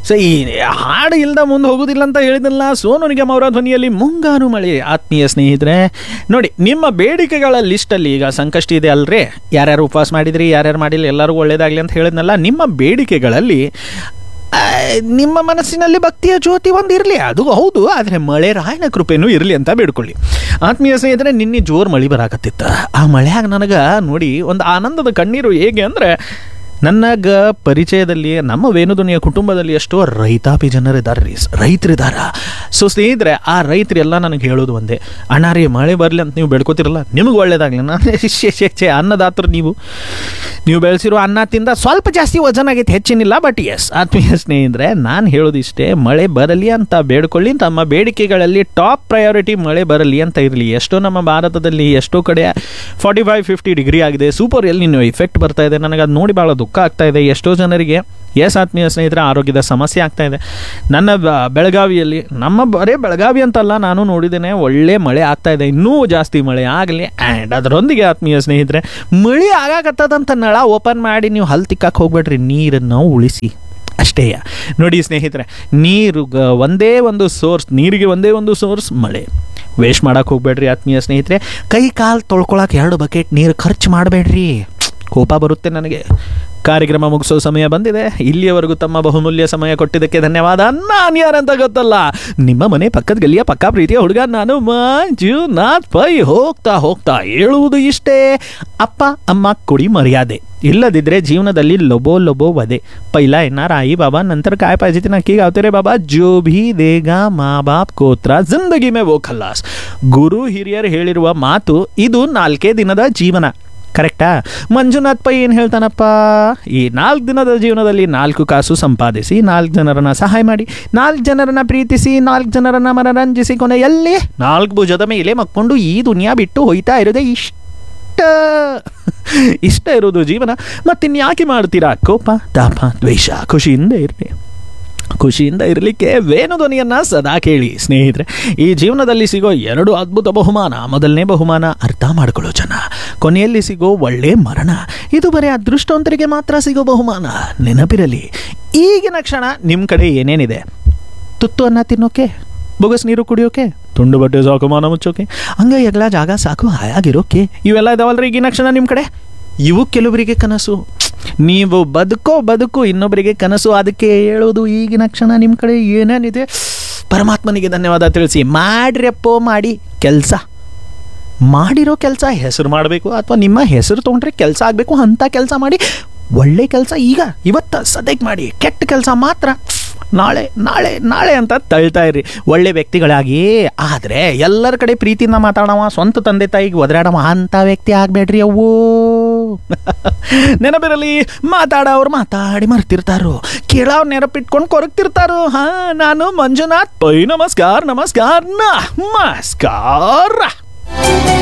so ಈ ಹಾಡು ಇಲ್ದ ಮುಂದೆ ಹೋಗೋದಿಲ್ಲ ಅಂತ ಹೇಳಿದ್ನಲ್ಲ ಸೋನು ನಿಗಮ್ ಅವರ ಧ್ವನಿಯಲ್ಲಿ ಮುಂಗಾರು ಮಳೆ ಆತ್ಮೀಯ ಸ್ನೇಹಿತರೆ ನೋಡಿ ನಿಮ್ಮ ಬೇಡಿಕೆಗಳ ಲಿಸ್ಟಲ್ಲಿ ಈಗ ಸಂಕಷ್ಟ ಇದೆ ಅಲ್ರಿ ಯಾರ್ಯಾರು ಉಪವಾಸ ಮಾಡಿದ್ರಿ ಯಾರ್ಯಾರು ಮಾಡಿಲ್ಲ ಎಲ್ಲರಿಗೂ ಒಳ್ಳೇದಾಗಲಿ ಅಂತ ಹೇಳಿದ್ನಲ್ಲ ನಿಮ್ಮ ಬೇಡಿಕೆಗಳಲ್ಲಿ ಆ, ನಿಮ್ಮ ಮನಸ್ಸಿನಲ್ಲಿ ಭಕ್ತಿಯ ಜ್ಯೋತಿ ಒಂದು ಇರಲಿ ಅದು ಹೌದು ಆದರೆ ಮಳೆ ರಾಯನ ಕೃಪೆನೂ ಇರಲಿ ಅಂತ ಬೇಡ್ಕೊಳ್ಳಿ ಆತ್ಮೀಯ ಸ್ನೇಹಿತರೆ ನಿನ್ನೆ ಜೋರು ಮಳೆ ಬರಾಕತ್ತಿತ್ತ ಆ ಮಳೆಯಾಗ ನನಗೆ ನೋಡಿ ಒಂದು ಆನಂದದ ಕಣ್ಣೀರು ಹೇಗೆ ಅಂದರೆ ನನಗ ಪರಿಚಯದಲ್ಲಿ ನಮ್ಮ ವೇಣುದುನಿಯ ಕುಟುಂಬದಲ್ಲಿ ಎಷ್ಟೋ ರೈತಾಪಿ ಜನರಿದ್ದಾರೆ ರೀ ರೈತರಿದ್ದಾರೆ ಸೊ ಸ್ನೇಹಿತರೆ ಆ ರೈತರೆಲ್ಲ ನನಗೆ ಹೇಳೋದು ಒಂದೇ ಅಣ್ಣ ರೀ ಮಳೆ ಬರಲಿ ಅಂತ ನೀವು ಬೆಳ್ಕೊತಿರಲ್ಲ ನಿಮಗೆ ಒಳ್ಳೇದಾಗಲಿ ನಾನು ಶೇ ಶೇ ಶೇ ಅನ್ನದಾತರು ನೀವು ನೀವು ಬೆಳೆಸಿರೋ ಅನ್ನ ತಿಂದ ಸ್ವಲ್ಪ ಜಾಸ್ತಿ ವಜನ್ ಆಗೈತೆ ಹೆಚ್ಚೇನಿಲ್ಲ ಬಟ್ ಎಸ್ ಆತ್ಮೀಯ ಸ್ನೇಹಿತರೆ ನಾನು ಹೇಳೋದಿಷ್ಟೇ ಮಳೆ ಬರಲಿ ಅಂತ ಬೇಡ್ಕೊಳ್ಳಿ ತಮ್ಮ ಬೇಡಿಕೆಗಳಲ್ಲಿ ಟಾಪ್ ಪ್ರಯಾರಿಟಿ ಮಳೆ ಬರಲಿ ಅಂತ ಇರಲಿ ಎಷ್ಟೋ ನಮ್ಮ ಭಾರತದಲ್ಲಿ ಎಷ್ಟೋ ಕಡೆ ಫಾರ್ಟಿ ಫೈವ್ ಫಿಫ್ಟಿ ಡಿಗ್ರಿ ಆಗಿದೆ ಸೂಪರ್ ಎಲ್ಲಿ ನೀವು ಇಫೆಕ್ಟ್ ಬರ್ತಾ ಇದೆ ನನಗೆ ಅದು ನೋಡಿ ಭಾಳ ದುಃಖ ಆಗ್ತಾ ಇದೆ ಎಷ್ಟೋ ಜನರಿಗೆ ಎಸ್ ಆತ್ಮೀಯ ಸ್ನೇಹಿತರೆ ಆರೋಗ್ಯದ ಸಮಸ್ಯೆ ಆಗ್ತಾ ಇದೆ ನನ್ನ ಬ- ಬೆಳಗಾವಿಯಲ್ಲಿ ನಮ್ಮ ಬರೇ ಬೆಳಗಾವಿ ಅಂತಲ್ಲ ನಾನು ನೋಡಿದ್ದೇನೆ ಒಳ್ಳೆ ಮಳೆ ಆಗ್ತಾ ಇದೆ ಇನ್ನೂ ಜಾಸ್ತಿ ಮಳೆ ಆಗಲಿ ಆ್ಯಂಡ್ ಅದರೊಂದಿಗೆ ಆತ್ಮೀಯ ಸ್ನೇಹಿತರೆ ಮಳೆ ಆಗಾಕತ್ತದಂತ ನಳ ಓಪನ್ ಮಾಡಿ ನೀವು ಹಲ್ ತಿಕ್ಕಕ್ಕೆ ಹೋಗ್ಬೇಡ್ರಿ ನೀರನ್ನು ಉಳಿಸಿ ಅಷ್ಟೇಯ ನೋಡಿ ಸ್ನೇಹಿತರೆ ನೀರು ಗ- ಒಂದೇ ಒಂದು ಸೋರ್ಸ್ ನೀರಿಗೆ ಒಂದೇ ಒಂದು ಸೋರ್ಸ್ ಮಳೆ ವೇಸ್ಟ್ ಮಾಡಕ್ಕೆ ಹೋಗ್ಬೇಡ್ರಿ ಆತ್ಮೀಯ ಸ್ನೇಹಿತರೆ ಕೈ ಕಾಲು ತೊಳ್ಕೊಳಕ್ಕೆ ಎರಡು ಬಕೆಟ್ ನೀರು ಖರ್ಚು ಮಾಡಬೇಡ್ರಿ ಕೋಪ ಬರುತ್ತೆ ನನಗೆ ಕಾರ್ಯಕ್ರಮ ಮುಗಿಸೋ ಸಮಯ ಬಂದಿದೆ ಇಲ್ಲಿಯವರೆಗೂ ತಮ್ಮ ಬಹುಮೂಲ್ಯ ಸಮಯ ಕೊಟ್ಟಿದ್ದಕ್ಕೆ ಧನ್ಯವಾದ ನಾನು ಯಾರಂತ ಗೊತ್ತಲ್ಲ ನಿಮ್ಮ ಮನೆ ಪಕ್ಕದ ಗಲ್ಲಿಯ ಪಕ್ಕ ಪ್ರೀತಿಯ ಹುಡುಗ ನಾನು ಮಂಜುನಾಥ್ ಪೈ ಹೋಗ್ತಾ ಹೋಗ್ತಾ ಹೇಳುವುದು ಇಷ್ಟೇ ಅಪ್ಪ ಅಮ್ಮ ಕೊಡಿ ಮರ್ಯಾದೆ ಇಲ್ಲದಿದ್ರೆ ಜೀವನದಲ್ಲಿ ಲೊಬೋ ಲೊಬೋ ವದೆ ಪೈಲಾ ಎನ್ನಾರ आई बाबा नंतर काय पाहिजे ते नक्की गावते रे बाबा जो भी देगा ಮಾ ಬಾಪ್ ಕೋತ್ರ ಜಿಂದಗಿ ಮೇ ವೋ ಖಲ್ಲಾಸ್ ಗುರು ಹಿರಿಯರು ಹೇಳಿರುವ ಮಾತು ಇದು ನಾಲ್ಕೇ ದಿನದ ಜೀವನ ಕರೆಕ್ಟಾ ಮಂಜುನಾಥ್ ಪೈ ಏನು ಹೇಳ್ತಾನಪ್ಪ ಈ ನಾಲ್ಕು ದಿನದ ಜೀವನದಲ್ಲಿ ನಾಲ್ಕು ಕಾಸು ಸಂಪಾದಿಸಿ ನಾಲ್ಕು ಜನರನ್ನ ಸಹಾಯ ಮಾಡಿ ನಾಲ್ಕು ಜನರನ್ನ ಪ್ರೀತಿಸಿ ನಾಲ್ಕು ಜನರನ್ನ ಮನರಂಜಿಸಿ ಕೊನೆಯಲ್ಲಿ ನಾಲ್ಕು ಭುಜದ ಮೇಲೆ ಮಕ್ಕೊಂಡು ಈ ದುನಿಯಾ ಬಿಟ್ಟು ಹೋಯ್ತಾ ಇರೋದೇ ಇಷ್ಟ ಇಷ್ಟ ಇರೋದು ಜೀವನ ಮತ್ತಿನ್ಯಾಕೆ ಮಾಡ್ತೀರಾ ಕೋಪ ತಾಪ ದ್ವೇಷ ಖುಷಿಯಿಂದ ಇರಲಿ ಖುಷಿಯಿಂದ ಇರಲಿಕ್ಕೆ ವೇಣುಧ್ವನಿಯನ್ನ ಸದಾ ಕೇಳಿ ಸ್ನೇಹಿತರೆ ಈ ಜೀವನದಲ್ಲಿ ಸಿಗೋ ಎರಡು ಅದ್ಭುತ ಬಹುಮಾನ ಮೊದಲನೇ ಬಹುಮಾನ ಅರ್ಥ ಮಾಡ್ಕೊಳ್ಳೋ ಜನ ಕೊನೆಯಲ್ಲಿ ಸಿಗೋ ಒಳ್ಳೆ ಮರಣ ಇದು ಬರೀ ಅದೃಷ್ಟವಂತರಿಗೆ ಮಾತ್ರ ಸಿಗೋ ಬಹುಮಾನ ನೆನಪಿರಲಿ ಈಗಿನ ಕ್ಷಣ ನಿಮ್ಮ ಕಡೆ ಏನೇನಿದೆ ತುತ್ತು ಅನ್ನ ತಿನ್ನೋಕೆ ಬೊಗಸ್ ನೀರು ಕುಡಿಯೋಕೆ ತುಂಡು ಬಟ್ಟೆ ಸಾಕು ಮಾನ ಮುಚ್ಚೋಕೆ ಹಂಗ ಎಗ್ಲ ಜಾಗ ಸಾಕು ಹಾಯಾಗಿರೋಕೆ ಇವೆಲ್ಲ ಇದಾವಲ್ರಿ ಈಗಿನ ಕ್ಷಣ ನಿಮ್ಮ ಕಡೆ ಇವು ಕೆಲವರಿಗೆ ಕನಸು ನೀವು ಬದುಕೋ ಬದುಕು ಇನ್ನೊಬ್ಬರಿಗೆ ಕನಸು ಅದಕ್ಕೆ ಹೇಳೋದು ಈಗಿನ ಕ್ಷಣ ನಿಮ್ಮ ಕಡೆ ಏನೇನಿದೆ ಪರಮಾತ್ಮನಿಗೆ ಧನ್ಯವಾದ ತಿಳಿಸಿ ಮಾಡ್ರಪ್ಪೋ ಮಾಡಿ ಕೆಲಸ ಮಾಡಿರೋ ಕೆಲಸ ಹೆಸರು ಮಾಡಬೇಕು ಅಥವಾ ನಿಮ್ಮ ಹೆಸರು ತೊಗೊಂಡ್ರೆ ಕೆಲಸ ಆಗಬೇಕು ಅಂಥ ಕೆಲಸ ಮಾಡಿ ಒಳ್ಳೆ ಕೆಲಸ ಈಗ ಇವತ್ತು ಸದ್ಯಕ್ಕೆ ಮಾಡಿ ಕೆಟ್ಟ ಕೆಲಸ ಮಾತ್ರ ನಾಳೆ ನಾಳೆ ನಾಳೆ ಅಂತ ತಳ್ತಾ ಇರ್ರಿ ಒಳ್ಳೆ ವ್ಯಕ್ತಿಗಳಾಗಿ ಆದರೆ ಎಲ್ಲರ ಕಡೆ ಪ್ರೀತಿಯಿಂದ ಮಾತಾಡವ ಸ್ವಂತ ತಂದೆ ತಾಯಿಗೆ ಒದರಾಡವ ಅಂಥ ವ್ಯಕ್ತಿ ಆಗಬೇಡ್ರಿ ಅವ್ವೋ ನೆನಪಿರಲಿ ಮಾತಾಡೋರು ಮಾತಾಡಿ ಮರ್ತಿರ್ತಾರೋ ಕೇಳೋರು ನೆನಪಿಟ್ಕೊಂಡು ಕೊರಗ್ತಿರ್ತಾರೋ ಹಾ ನಾನು ಮಂಜುನಾಥ್ ಪೈ ನಮಸ್ಕಾರ ನಮಸ್ಕಾರ ನಮಸ್ಕಾರ